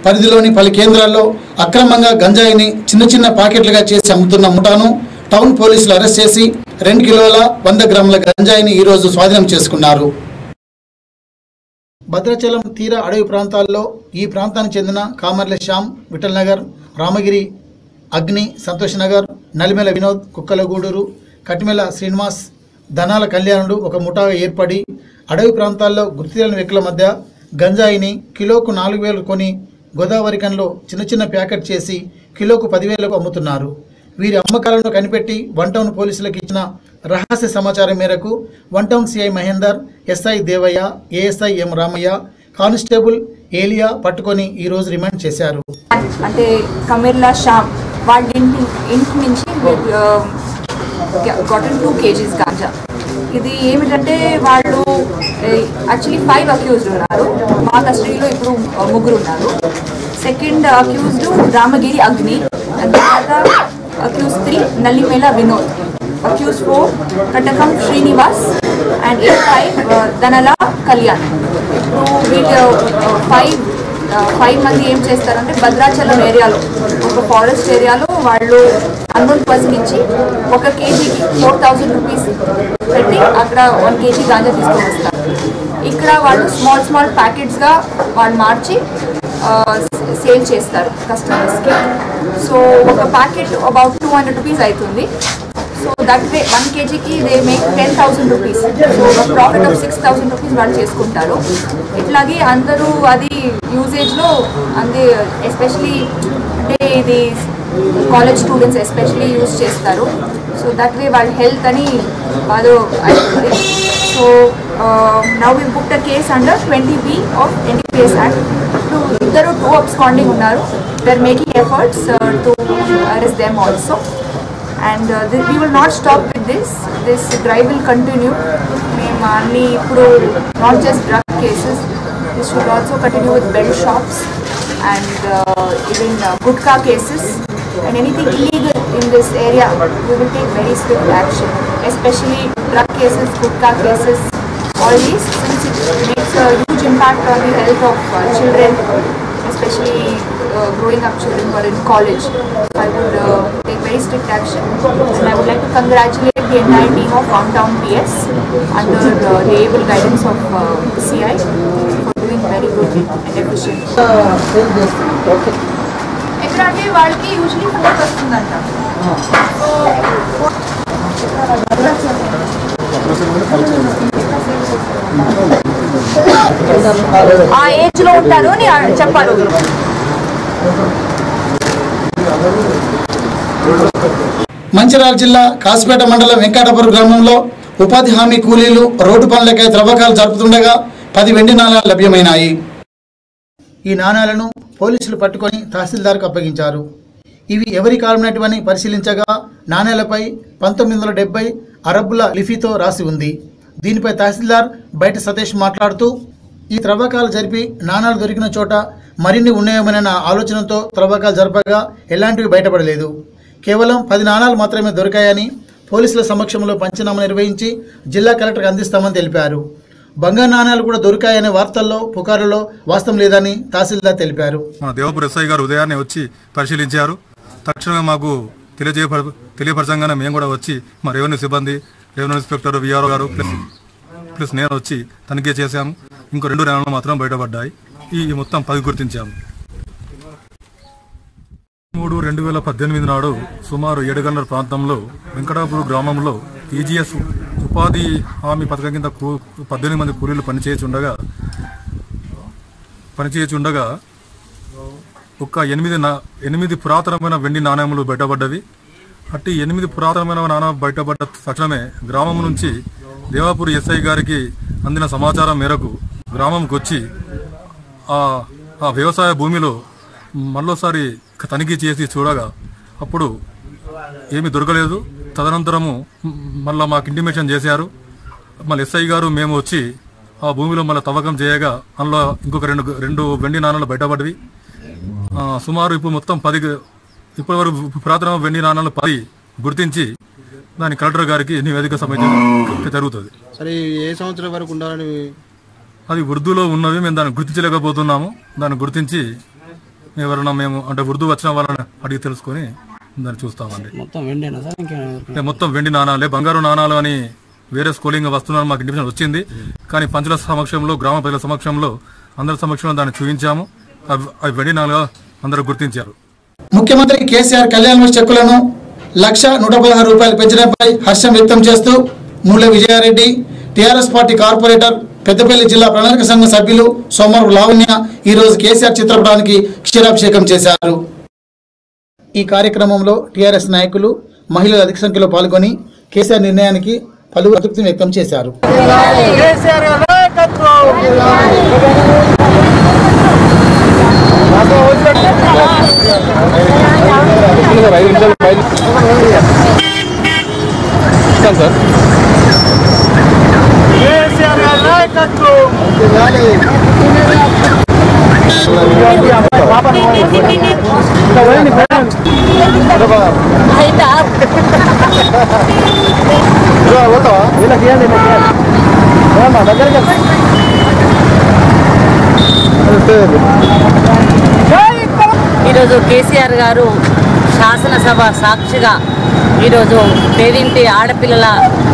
A: పరిధిలోని పలు కేంద్రాల్లో అక్రమంగా గంజాయిని చిన్న చిన్న పాకెట్లుగా చేసి అమ్ముతున్న ముఠాను టౌన్ పోలీసులు అరెస్ట్ చేసి రెండు కిలోల వంద గ్రాముల గంజాయిని ఈరోజు స్వాధీనం చేసుకున్నారు భద్రాచలం తీర అడవి ప్రాంతాల్లో ఈ ప్రాంతానికి చెందిన కామర్ల శ్యామ్ విఠల్ నగర్ రామగిరి అగ్ని సంతోష్ నగర్ నలిమెల వినోద్ కుక్కలగూడూరు కటిమెల శ్రీనివాస్ ధనాల కళ్యాణుడు ఒక ముఠాగా ఏర్పడి అడవి ప్రాంతాల్లో గుర్తిలేని వ్యక్తుల మధ్య గంజాయిని కిలోకు నాలుగు వేలు కొని గోదావరి కన్లో చిన్న చిన్న ప్యాకెట్ చేసి కిలోకు పదివేలకు అమ్ముతున్నారు వీరి అమ్మకాలను కనిపెట్టి వన్ టౌన్ పోలీసులకు ఇచ్చిన రహస్య సమాచారం మేరకు one town CI Mahender SI Devaiah ASI M Ramaiah constable Elia పట్టుకొని ఈరోజు రిమాండ్ చేశారు
L: అంటే కమిర్లా షామ్ వాళ్ళ ఇంటి ఇంటి నుంచి కాటన్ టూ కేజీస్ గాంజా ఇది ఏమిటంటే వాళ్ళు యాక్చువల్లీ ఫైవ్ అక్యూజ్డ్ ఉన్నారు మా కస్టడీలో ఇప్పుడు ఆ, ముగ్గురు ఉన్నారు second accused Ramagiri Agni and తర్వాత accused three Nallimela Vinod accused four Katakam Srinivas and A five Danala Kalyan ఇప్పుడు వీటి ఫైవ్ ఫైవ్ మంది ఏం చేస్తారంటే భద్రాచలం ఏరియాలో ఒక ఫారెస్ట్ ఏరియాలో వాళ్ళు అన్నోన్ పర్సన్ ఇచ్చి ఒక కేజీకి ఫోర్ థౌజండ్ రూపీస్ పెట్టి అక్కడ వన్ కేజీ గాంజా తీసుకొని వస్తారు ఇక్కడ వాళ్ళు స్మాల్ స్మాల్ ప్యాకెట్స్గా వాళ్ళు మార్చి సేల్ చేస్తారు కస్టమర్స్కి సో ఒక packet about two hundred rupees అవుతుంది సో దట్ వే వన్ కేజీకి they make ten thousand rupees so profit of six thousand rupees వాళ్ళు చేసుకుంటారు ఇట్లాగే అందరూ అది యూసేజ్లో అందే ఎస్పెషలీ అంటే ఇది కాలేజ్ స్టూడెంట్స్ ఎస్పెషలీ యూజ్ చేస్తారు సో దట్ వే వాళ్ళ హెల్త్ అని బాగా అవుతుంది so now we book the case under twenty B of NDPS act ఇప్పుడు ఇద్దరు టూ అబ్స్కాండింగ్ ఉన్నారు they are making efforts to arrest them also and we will not stop with this this drive will continue మేము అన్ని ఇప్పుడు not just drug cases this should also continue with belt shops and even gutka cases and anything illegal in this area, we will take very swift action, especially drug cases, gutka cases, all these, since it makes a huge impact on the health of uh, children, especially uh, growing up children who are in college. So I would uh, take very strict action, and I would like to congratulate the entire team of Downtown PS under uh, the able guidance of uh, CI for doing very good and efficient. ఎక్కడ అంటే వాళ్ళకి usually four వస్తుందంట so ఆ age లో ఉంటారు అని చెప్పారు
A: మంచిర్యాల జిల్లా కాసిపేట మండలం వెంకటాపురం గ్రామంలో ఉపాధి హామీ కూలీలు రోడ్డు పనులకై త్రవ్వకాలు జరుపుతుండగా పది వెండి నాణాలు లభ్యమైనాయి ఈ నాణాలను పోలీసులు పట్టుకొని తహసీల్దార్కు అప్పగించారు ఇవి ఎవరి కాలమైనటువని పరిశీలించగా నాణేలపై పంతొమ్మిది వందల డెబ్బై అరబ్బుల లిఫీతో రాసి ఉంది దీనిపై తహసీల్దార్ బయట సతీష్ మాట్లాడుతూ ఈ త్రవ్వకాలు జరిపి నాణాలు దొరికిన చోట మరిన్ని ఉన్నాయేమోనన్న ఆలోచనతో త్రవ్వకాలు జరపగా ఎలాంటివి బయటపడలేదు కేవలం పది నాణాలు మాత్రమే దొరికాయని పోలీసుల సమక్షంలో పంచనామా నిర్వహించి జిల్లా కలెక్టర్కి అందిస్తామని తెలిపారు బంగారు నాణాలు కూడా దొరికాయనే వార్తల్లో పుకారులో వాస్తవం లేదని తహసీల్దార్ తెలిపారు
M: మన దేవపూర్ ఎస్ఐ గారు ఉదయాన్నే వచ్చి పరిశీలించారు తక్షణమే మాకు తెలియజేయ తెలియపరచంగానే మేము కూడా వచ్చి మా రెవెన్యూ సిబ్బంది రెవెన్యూ ఇన్స్పెక్టర్ విఆర్ఓ గారు ప్లస్ ప్లస్ నేను వచ్చి తనిఖీ చేశాము ఇంకో రెండు నెలలు మాత్రం బయటపడ్డాయి ఈ మొత్తం పది గుర్తించాము మూడు రెండు వేల పద్దెనిమిది నాడు సుమారు ఏడు గంటల ప్రాంతంలో వెంకటాపురం గ్రామంలో ఈజీఎస్ ఉపాధి హామీ పథకం కింద కూ- పద్దెనిమిది మంది కూలీలు పనిచేయచుండగా పనిచేయచుండగా ఒక ఎనిమిది నా ఎనిమిది పురాతనమైన వెండి నాణ్యములు బయటపడ్డవి అట్టి ఎనిమిది పురాతనమైన నాణ్యం బయటపడ్డ తక్షణమే గ్రామం నుంచి దేవాపూర్ ఎస్ఐ గారికి అందిన సమాచారం మేరకు గ్రామంకి వచ్చి ఆ ఆ వ్యవసాయ భూమిలో మళ్ళోసారి తనిఖీ చేసి చూడగా అప్పుడు ఏమీ దొరకలేదు తదనంతరము మ్, మళ్ళా మాకు ఇంటిమేషన్ చేశారు మళ్ళీ ఎస్ఐ గారు మేము వచ్చి ఆ భూమిలో మళ్ళీ తవ్వకం చేయగా అందులో ఇంకొక రెండు రెండు వెండి నాణాలు బయటపడ్డవి ఆ, సుమారు ఇప్పుడు మొత్తం పది ఇప్పటి వరకు పురాతన వెండి నాణాలు పది గుర్తించి దాని కలెక్టర్ గారికి నివేదిక సమర్పించడం జరుగుతుంది
N: సరే ఏ సంవత్సరం వరకు ఉండాలని
M: అది ఉర్దూలో ఉన్నవి మేము దాన్ని గుర్తించలేకపోతున్నాము దాన్ని గుర్తించి ఎవరైనా మేము అంటే ఉర్దూ వచ్చిన వాళ్ళని అడిగి తెలుసుకొని దాన్ని చూస్తామండి
N: మొత్తం వెండేనా సార్ ఇంకేమైనా
M: అంటే మొత్తం వెండి నాణాలే బంగారు నాణాలు అని వేరే స్కూలింగ్ వస్తున్నారు మాకు ఇంటిమేషన్ వచ్చింది కానీ పంచుల సమక్షంలో గ్రామ ప్రజల సమక్షంలో అందరి సమక్షంలో దాన్ని చూపించాము అవి అవి వెండి నాణాలు అందరూ గుర్తించారు
A: ముఖ్యమంత్రి కేసీఆర్ కళ్యాణ చెక్కులను లక్ష నూట పదహారు రూపాయలు పెంచడంపై హర్షం వ్యక్తం చేస్తూ Moola Vijaya Reddy T R S party corporator Peddapalli జిల్లా ప్రణాళిక సంఘం సభ్యులు సోమవారం లావణ్య ఈ రోజు కేసీఆర్ చిత్రపటానికి క్షీరాభిషేకం చేశారు ఈ కార్యక్రమంలో టీఆర్ఎస్ నాయకులు మహిళలు అధిక సంఖ్యలో పాల్గొని కేసీఆర్ నిర్ణయానికి పలువురు అతృప్తిని వ్యక్తం చేశారు
O: సార్
P: ఈరోజు కేసీఆర్ గారు శాసనసభ సాక్షిగా ఈరోజు పేదింటి ఆడపిల్లల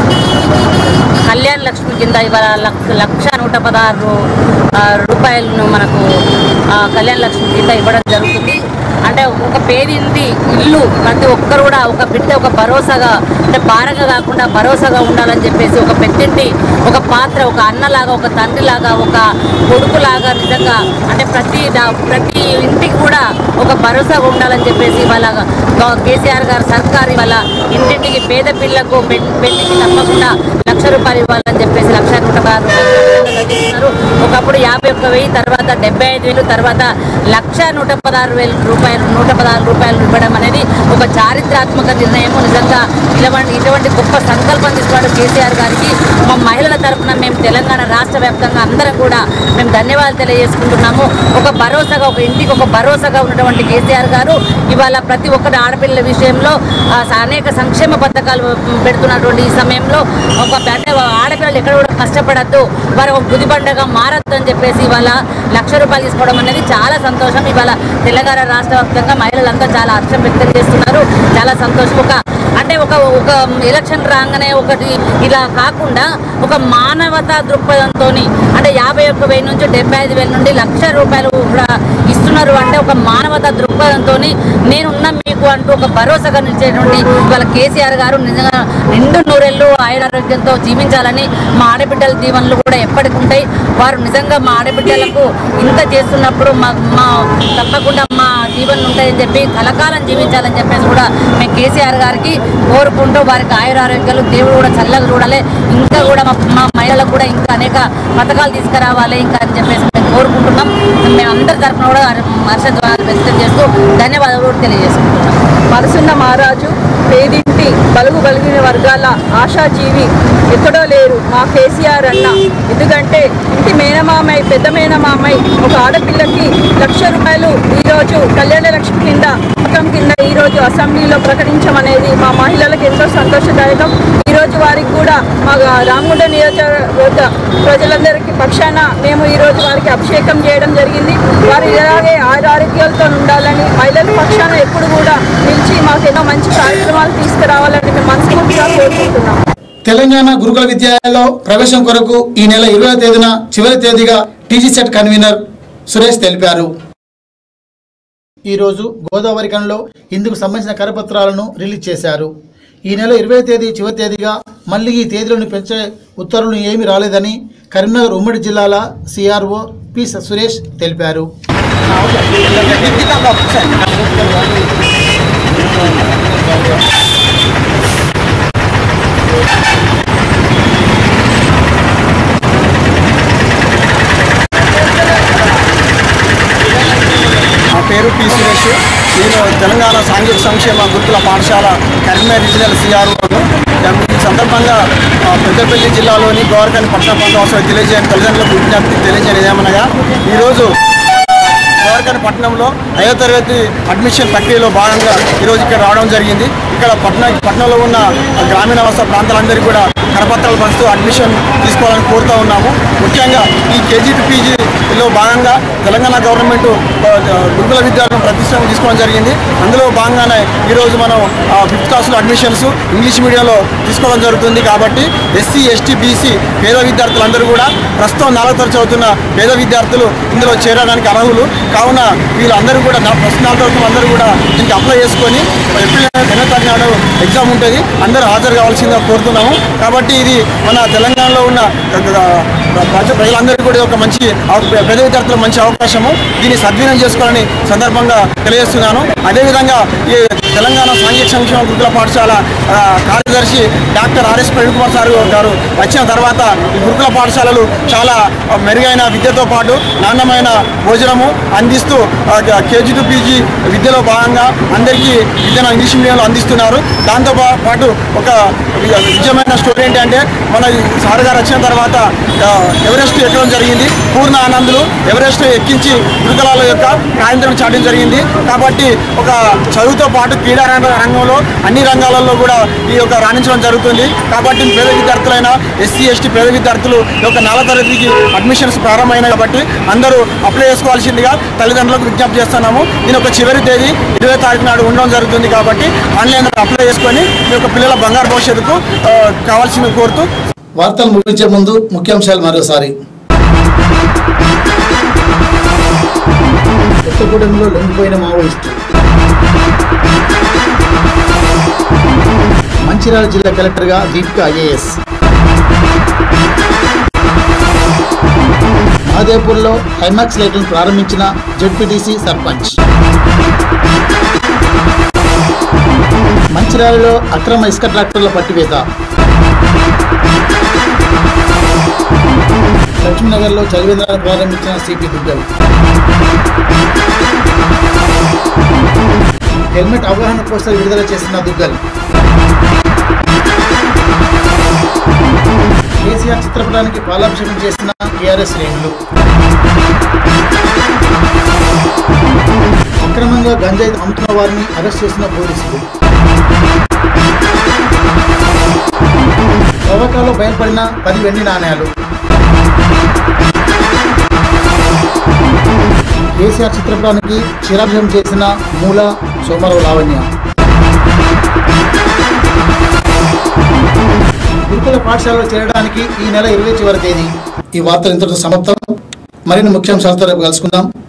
P: కళ్యాణ లక్ష్మి కింద ఇవాళ లక్ష లక్ష నూట పదహారు ఆ, రూపాయలను మనకు ఆ, కళ్యాణ లక్ష్మి కింద ఇవ్వడం జరుగుతుంది అంటే ఒక పేదింటి ఇల్లు ప్రతి ఒక్కరు కూడా ఒక బిడ్డ ఒక భరోసాగా అంటే భారంగా కాకుండా భరోసాగా ఉండాలని చెప్పేసి ఒక పెద్దింటి ఒక పాత్ర ఒక అన్నలాగా ఒక తండ్రిలాగా ఒక కొడుకులాగా నిజంగా అంటే ప్రతి దా- ప్రతి ఇంటికి కూడా ఒక భరోసాగా ఉండాలని చెప్పేసి వాళ్ళ కేసీఆర్ గారు సర్కార్ ఇవాళ ఇంటింటికి పేద పిల్లకు పె- పెళ్లికి తప్పకుండా లక్ష రూపాయలు ఇవ్వాలని చెప్పేసి లక్ష నూట పదహారు రూపాయలు అందిస్తున్నారు ఒకప్పుడు యాభై ఒక్క వెయ్యి తర్వాత డెబ్బై ఐదు వేలు తర్వాత లక్ష నూట పదహారు వేల రూపాయలు నూట పదహారు రూపాయలు ఇవ్వడం అనేది ఒక చారిత్రాత్మక నిర్ణయము నిజంగా ఇటువంటి ఇటువంటి గొప్ప సంకల్పం తీసుకున్నాడు కేసీఆర్ గారికి మా మహిళల తరఫున మేము తెలంగాణ రాష్ట్ర వ్యాప్తంగా అందరం కూడా మేము ధన్యవాదాలు తెలియజేసుకుంటున్నాము ఒక భరోసాగా ఒక ఇంటికి ఒక భరోసాగా ఉన్నటువంటి కేసీఆర్ గారు ఇవాళ ప్రతి ఒక్కటి ఆడపిల్లల విషయంలో ఆ, అనేక సంక్షేమ పథకాలు పెడుతున్నటువంటి ఈ సమయంలో ఒక అంటే ఆడపిల్లలు ఎక్కడ కూడా కష్టపడద్దు వారు ఒక గుదిబండగా మారద్దు అని చెప్పేసి ఇవాళ లక్ష రూపాయలు తీసుకోవడం అనేది చాలా సంతోషం ఇవాళ తెలంగాణ రాష్ట్ర వ్యాప్తంగా మహిళలంతా చాలా హర్షం వ్యక్తం చేస్తున్నారు చాలా సంతోషం ఒక అంటే ఒక ఒక ఎలక్షన్ రాగానే ఒకటి ఇలా కాకుండా ఒక మానవతా దృక్పథంతో అంటే యాభై ఒక్క వెయ్యి నుంచి డెబ్బై ఐదు వేల నుండి లక్ష రూపాయలు కూడా ఇస్తున్నారు అంటే ఒక మానవతా దృక్పథంతో నేనున్న మీకు అంటూ ఒక భరోసాగా నిలిచేటువంటి ఇవాళ కేసీఆర్ గారు నిజంగా నిండు నూరెళ్ళు ఆయురారోగ్యంతో జీవించాలని మా ఆడబిడ్డల దీవెనలు కూడా ఎప్పటికి ఉంటాయి వారు నిజంగా మా ఆడబిడ్డలకు ఇంత చేస్తున్నప్పుడు మా మా తప్పకుండా మా దీవెనలు ఉంటాయని చెప్పి కలకాలం జీవించాలని చెప్పేసి కూడా మేము కేసీఆర్ గారికి కోరుకుంటూ వారికి ఆయురారోగ్యాలు దేవుడు కూడా చల్లగా చూడాలి ఇంకా కూడా మా మా మహిళలకు కూడా ఇంకా అనేక పథకాలు తీసుకురావాలి ఇంకా అని చెప్పేసి మేము కోరుకుంటున్నాం మేము అందరి తరఫున కూడా హర్ష ద్వారాలు వ్యక్తం చేస్తూ ధన్యవాదాలు కూడా తెలియజేసుకుంటున్నాం
Q: మనసున్న మహారాజు పేదింటి బలుగు బలిగిన వర్గాల ఆశాజీవి ఎక్కడో లేరు మా కేసీఆర్ అన్న ఎందుకంటే ఇంటి మేనమామయ్య పెద్ద మేనమామయ్య ఒక ఆడపిల్లకి లక్ష రూపాయలు ఈరోజు కళ్యాణ లక్ష్మి కింద పథకం కింద ఈరోజు అసెంబ్లీలో ప్రకటించమనేది మా మహిళలకు ఎంతో సంతోషదాయకం ఈరోజు వారికి కూడా మా రామగుండ నియోజకవర్గ ప్రజలందరికీ పక్షాన మేము ఈరోజు వారికి అభిషేకం చేయడం జరిగింది వారు ఇలాగే ఆరోగ్యాలతో ఉండాలని మహిళల పక్షాన ఎప్పుడు కూడా నిలిచి మాకు ఎన్నో మంచి కార్యక్రమాలు తీసుకురావాలని మేము మనస్ఫూర్తిగా కోరుకుంటున్నాం
A: తెలంగాణ గురుకుల విద్యాలయంలో ప్రవేశం కొరకు ఈ నెల ఇరవై తేదీన చివరి తేదీగా టీజీ సెట్ కన్వీనర్ సురేష్ తెలిపారు ఈరోజు గోదావరి కణలో ఇందుకు సంబంధించిన కరపత్రాలను రిలీజ్ చేశారు ఈ నెల ఇరవై తేదీ చివరి తేదీగా మళ్ళీ ఈ తేదీలను పెంచే ఉత్తర్వులు ఏమీ రాలేదని కరీంనగర్ ఉమ్మడి జిల్లాల సిఆర్ఓ పి సురేష్ తెలిపారు
N: నా పేరు పి సురేష్ నేను తెలంగాణ సాంఘిక సంక్షేమ గుర్తుల పాఠశాల కరీంనగర్ రీజనల్ సిఆర్ఓను ఈ సందర్భంగా ఆ, పెద్దపల్లి జిల్లాలోని గోరకని పట్టణ ప్రాంతవాసులు తెలియజేయని తల్లిదండ్రులకు విజ్ఞప్తి తెలియజేయడం ఏమనగా ఈరోజు గోరకని పట్టణంలో ఐదో తరగతి అడ్మిషన్ ప్రక్రియలో భాగంగా ఈరోజు ఇక్కడ రావడం జరిగింది ఇక్కడ పట్టణ పట్టణంలో ఉన్న గ్రామీణ వ్యవస్థ ప్రాంతాలందరికీ కూడా కరపత్రాలు పంచుతూ అడ్మిషన్ తీసుకోవాలని కోరుతూ ఉన్నాము ముఖ్యంగా ఈ కేజీ టు పీజీ దీనిలో భాగంగా తెలంగాణ గవర్నమెంట్ ఆ, గురుకుల విద్యార్థులను ప్రతిష్టం తీసుకోవడం జరిగింది అందులో భాగంగానే ఈరోజు మనం ఫిఫ్త్ క్లాస్లో అడ్మిషన్స్ ఇంగ్లీష్ మీడియంలో తీసుకోవడం జరుగుతుంది కాబట్టి ఎస్సీ ఎస్టీ బీసీ పేద విద్యార్థులందరూ కూడా ప్రస్తుతం నాలుగో తరగతి చదువుతున్న పేద విద్యార్థులు ఇందులో చేరడానికి అర్హులు కావున వీళ్ళందరూ కూడా నా- ప్రస్తుతం నాలుగో తరగతి అందరూ కూడా దీనికి అప్లై చేసుకొని ఏప్రిల్ ఎన్నో తారీఖు నాడు ఎగ్జామ్ ఉంటుంది అందరూ హాజరు కావాల్సిందిగా కోరుతున్నాము కాబట్టి ఇది మన తెలంగాణలో ఉన్న ఆ, ప్రజ ప్రజలందరికీ కూడా ఒక మంచి అవ- పేద విద్యార్థులకు మంచి అవకాశము దీన్ని సద్వినియోగం చేసుకోవాలని సందర్భంగా తెలియజేస్తున్నాను అదేవిధంగా ఈ తెలంగాణ సాంఘిక సంక్షేమ గురుకుల పాఠశాల ఆ, కార్యదర్శి doctor RS Praveen Kumar sir గారు వచ్చిన తర్వాత ఈ గురుకుల పాఠశాలలు చాలా ఆ, మెరుగైన విద్యతో పాటు నాణ్యమైన భోజనము అందిస్తూ ఆ, కేజీ టు పీజీ విద్యలో భాగంగా అందరికీ విద్యను ఇంగ్లీష్ మీడియంలో అందిస్తున్నారు దాంతో పా- పాటు ఒక వి- నిజమైన స్టోరీ ఏంటంటే మన ఈ సార్ గారు వచ్చిన తర్వాత ఆ, ఎవరెస్ట్ ఎక్కడం జరిగింది పూర్ణ ఆనందులు ఎవరెస్ట్ ఎక్కించి గురుకులాల యొక్క ప్రాయంత్రం చాటడం జరిగింది కాబట్టి ఒక చదువుతో పాటు క్రీడా రంగ- రంగంలో అన్ని రంగాలలో కూడా ఈ యొక్క రాణించడం జరుగుతుంది కాబట్టి పేద విద్యార్థులైన ఎస్సీ ఎస్టీ పేద విద్యార్థులు ఈ యొక్క నాలుగో తరగతికి అడ్మిషన్స్ ప్రారంభమైనాయి కాబట్టి అందరూ అప్లై చేసుకోవాల్సిందిగా తల్లిదండ్రులకు విజ్ఞప్తి చేస్తున్నాము దీని ఒక చివరి తేదీ ఇరవై తారీఖు నాడు ఉండడం జరుగుతుంది కాబట్టి ఆన్లైన్ అప్లై చేసుకొని మీ యొక్క పిల్లల బంగారు భవిష్యత్తుకు ఆ, కావాల్సింది కోరుతూ
A: వార్తలు ముగించే ముందు ముఖ్యాంశాలు మరోసారి కొత్తగూడెంలో లొంగిపోయిన మావోయిస్టు మంచిర్యాల జిల్లా కలెక్టర్గా దీపిక ఐఏఎస్ మహదేవ్పూర్లో హైమాక్స్ లైట్లను ప్రారంభించిన జెడ్పీటీసీ సర్పంచ్ మంచిర్యాలలో అక్రమ ఇసుక ట్రాక్టర్ల పట్టివేత లక్ష్మీనగర్లో చలివేంద్రాన్ని ప్రారంభించిన సిపి దుగ్గల్ హెల్మెట్ అవగాహన పోస్టర్ విడుదల చేసిన దుగ్గల్ కేసీఆర్ చిత్రపటానికి పాలాభిషేకం చేసిన టీఆర్ఎస్ శ్రేణులు అక్రమంగా గంజాయి అమ్ముతున్న వారిని అరెస్ట్ చేసిన పోలీసులు తవ్వకాల్లో బయలుపడిన పది వెండి నాణేలు కేసీఆర్ చిత్రపటానికి క్షీరాభిషేకం చేసిన మూల సోమరావు లావణ్య గురుకుల పాఠశాలలో చేరడానికి ఈ నెల ఇరవై చివరి తేదీ ఈ వార్తలు ఇంతటితో సమాప్తం మరిన్ని ముఖ్యాంశాలతో రేపు కలుసుకుందాం